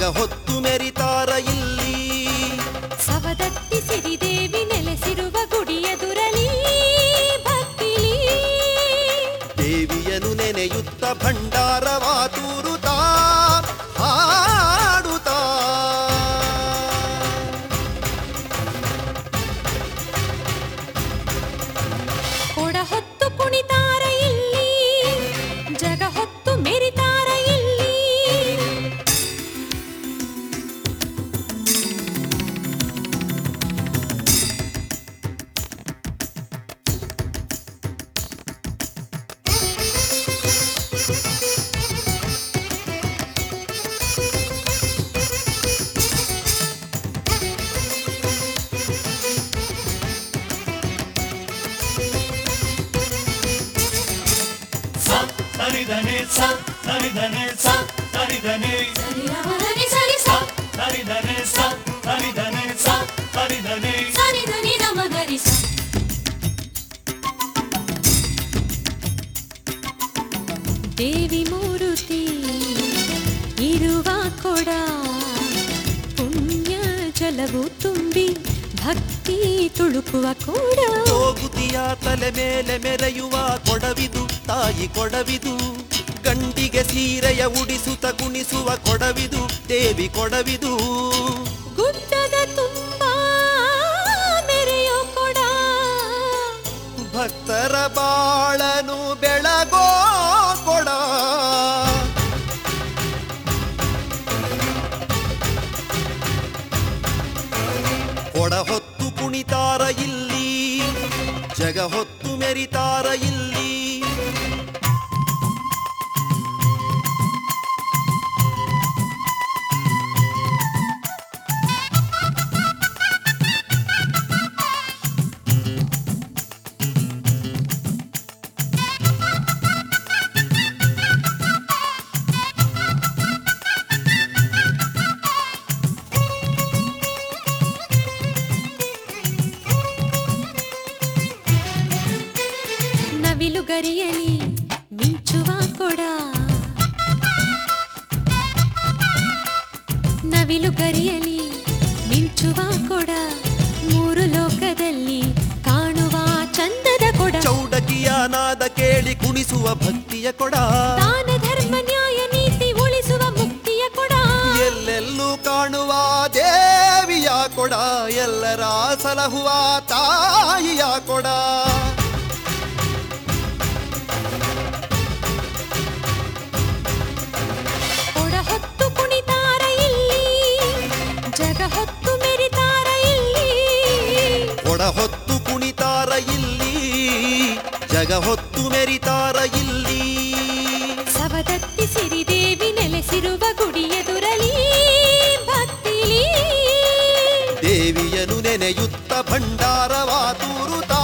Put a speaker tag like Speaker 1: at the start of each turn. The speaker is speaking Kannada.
Speaker 1: ಜಗ ಹೊತ್ತು ಮೆರಿತಾರ ಇಲ್ಲಿ
Speaker 2: ಸವದತ್ತಿ ಸಿರಿದೇವಿ ನೆಲೆಸಿರುವ ಗುಡಿಯದುರಲಿ ಭಕ್ತಿಲಿ
Speaker 1: ದೇವಿಯನು ನೆನೆಯುತ್ತ ಭಂಡಾರವ ತೂರುತ್ತಾ ಹಾಡುತ್ತಾ
Speaker 2: ಕೊಡ ಹೊತ್ತು ಕುಣಿತಾರ ಇಲ್ಲಿ ಜಗ ಹೊತ್ತು ಮೆರಿತಾರ ಇಲ್ಲಿ
Speaker 3: sa saridane sa saridane sa saridane
Speaker 2: ಸರಿರಮಣನೆ ಸರಿ ಸ,
Speaker 3: saridane sa saridane sa saridane
Speaker 2: ಸರಿ ಧನಿ ದ ಮಗರಿ ಸ. ದೇವಿ ಮೂರುತಿ ಇರುವ ಕೊಡ ಪುಣ್ಯ ಜಲವು ತುಂಬಿ ಭಕ್ತಿ ತುಳುಕುವ ಕೂಡ
Speaker 1: ಹೋಗುತಿಯ ತಲೆ ಮೇಲೆ ಮೆರೆಯುವ ಕೊಡವಿದು ತಾಯಿ ಕೊಡವಿದು ಗಂಡಿಗೆ ಸೀರೆಯ ಉಡಿಸುತ್ತ ಕುಣಿಸುವ ಕೊಡವಿದು ದೇವಿ ಕೊಡವಿದು
Speaker 2: ಗುಡ್ಡದ ತುಂಬ ಮೆರೆಯೋ ಕೊಡ
Speaker 1: ಭಕ್ತರ ಬಾಳನು ಬೆಳಗೋ ಕೊಡ ಕೊಡ ಹೊತ್ತು ಕುಣಿತಾರ ಇಲ್ಲಿ ಜಗ ಹೊತ್ತು ಮೆರಿತಾರ ಇಲ್ಲಿ
Speaker 2: ನವಿಲು ಗರಿಯಲಿ ಮಿಂಚುವ ಕೊಡ ನವಿಲು ಗರಿಯಲಿ ಮಿಂಚುವ ಕೊಡ ಮೂರು ಲೋಕದಲ್ಲಿ ಕಾಣುವ ಚಂದದ ಕೊಡ
Speaker 1: ಚೌಡಕಿಯ ನಾದ ಕೇಳಿ ಕುಣಿಸುವ ಭಕ್ತಿಯ ಕೊಡ
Speaker 2: ದಾನ ಧರ್ಮ ನ್ಯಾಯ ನೀತಿ ಉಳಿಸುವ ಮುಕ್ತಿಯ ಕೊಡ
Speaker 1: ಎಲ್ಲೆಲ್ಲೂ ಕಾಣುವ ದೇವಿಯ ಕೊಡ ಎಲ್ಲರ ಸಲಹುವ ತಾಯಿಯ ಕೊಡ
Speaker 2: ಕೊಡ ಹೊತ್ತು ಕುಣಿತಾರ ಇಲ್ಲಿ ಜಗ ಹೊತ್ತು ಮೆರಿತಾರ ಇಲ್ಲಿ
Speaker 1: ಕೊಡ ಹೊತ್ತು ಕುಣಿತಾರ ಇಲ್ಲಿ ಜಗ ಹೊತ್ತು ಮೆರಿತಾರ ಇಲ್ಲಿ
Speaker 2: ಸವದತ್ತಿ ಸಿರಿದೇವಿ ನೆಲೆಸಿರುವ ಗುಡಿಯದುರಲಿ ಭಕ್ತಿಲಿ
Speaker 1: ದೇವಿಯನು ನೆನೆಯುತ್ತ ಭಂಡಾರವ ತೂರುತ್ತಾ